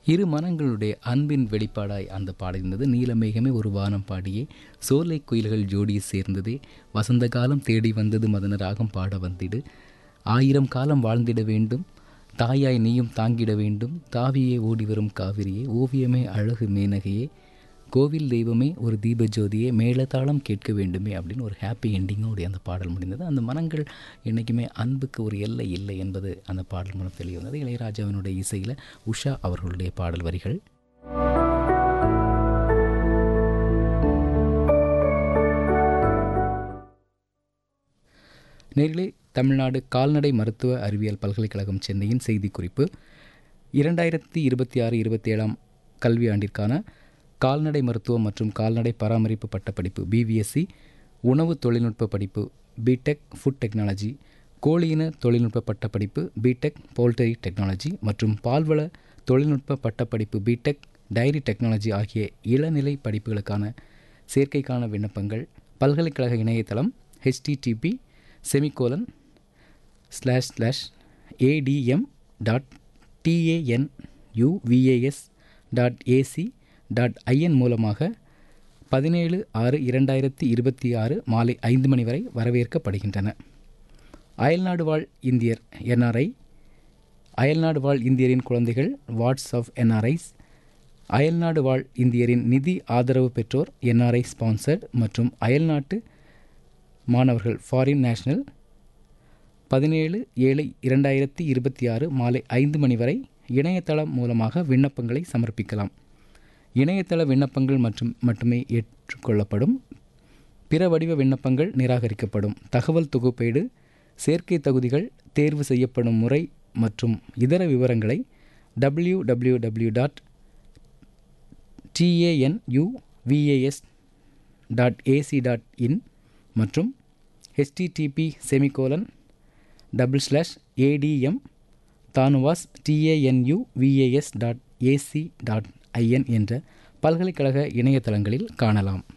இரு மனங்களுடைய அன்பின் வெளிப்பாடாய் அந்த பாடல் இருந்தது நீலமேகமே ஒரு வானம் பாடியே சோலை குயில்கள் ஜோடி சேர்ந்ததே வசந்த காலம் தேடி வந்தது மதன ராகம் பாட வந்திடு ஆயிரம் காலம் வாழ்ந்திட வேண்டும் தாயாய் நீயும் தாங்கிட வேண்டும் தாவியே ஓடி வரும் காவிரியே ஓவியமே அழகு மேனகையே கோவில் தெய்வமே ஒரு தீப ஜோதியே மேளதாளம் கேட்க வேண்டுமே அப்படின்னு ஒரு ஹாப்பி எண்டிங்கோடைய அந்த பாடல் முடிந்தது அந்த மனங்கள் என்றைக்குமே அன்புக்கு ஒரு எல்லை இல்லை என்பது அந்த பாடல் மூலம் தெரிய வந்தது இளையராஜாவினுடைய இசையில் உஷா அவர்களுடைய பாடல் வரிகள் நேரிலே தமிழ்நாடு கால்நடை மருத்துவ அறிவியல் பல்கலைக்கழகம் சென்னையின் செய்திக்குறிப்பு இரண்டாயிரத்தி இருபத்தி ஆறு இருபத்தி ஏழாம் கல்வியாண்டிற்கான கால்நடை மருத்துவம் மற்றும் கால்நடை பராமரிப்பு பட்டப்படிப்பு பிவிஎஸ்சி உணவு தொழில்நுட்ப படிப்பு பிடெக் ஃபுட் டெக்னாலஜி கோழியின தொழில்நுட்ப பட்டப்படிப்பு பிடெக் போல்ட்ரி டெக்னாலஜி மற்றும் பால்வள தொழில்நுட்ப பட்டப்படிப்பு பிடெக் டைரி டெக்னாலஜி ஆகிய இளநிலை படிப்புகளுக்கான சேர்க்கைக்கான விண்ணப்பங்கள் பல்கலைக்கழக இணையதளம் HTTP semicolon slash slash ATM dot TAN UVAS dot AC dot IN மூலமாக பதினேழு ஆறு இரண்டாயிரத்தி இருபத்தி ஆறு மாலை ஐந்து மணி வரை வரவேற்கப்படுகின்றன அயல்நாடு வாழ் இந்தியர் என்ஆர்ஐ அயல்நாடு வாழ் இந்தியரின் குழந்தைகள் வாட்ஸ் ஆஃப் என்ஆர்ஐஸ் அயல்நாடு வாழ் இந்தியரின் நிதி ஆதரவு பெற்றோர் என்ஆர்ஐ ஸ்பான்சர்ட் மற்றும் அயல்நாட்டு மாணவர்கள் ஃபாரின் நேஷனல் பதினேழு ஏழு இரண்டாயிரத்தி இருபத்தி ஆறு மாலை ஐந்து மணி வரை இணையதளம் மூலமாக விண்ணப்பங்களை சமர்ப்பிக்கலாம் இணையதள விண்ணப்பங்கள் மற்றும் மட்டுமே ஏற்றுக்கொள்ளப்படும் பிற வடிவ விண்ணப்பங்கள் நிராகரிக்கப்படும் தகவல் தொகுப்பீடு சேர்க்கை தகுதிகள் தேர்வு செய்யப்படும் முறை மற்றும் இதர விவரங்களை W W W dot TANUVAS dot AC dot IN மற்றும் HTTP semicolon double slash ATM Tanuvas TANU VAS dot AC dot IN என்ற பல்கலைக்கழக இணையதளங்களில் காணலாம்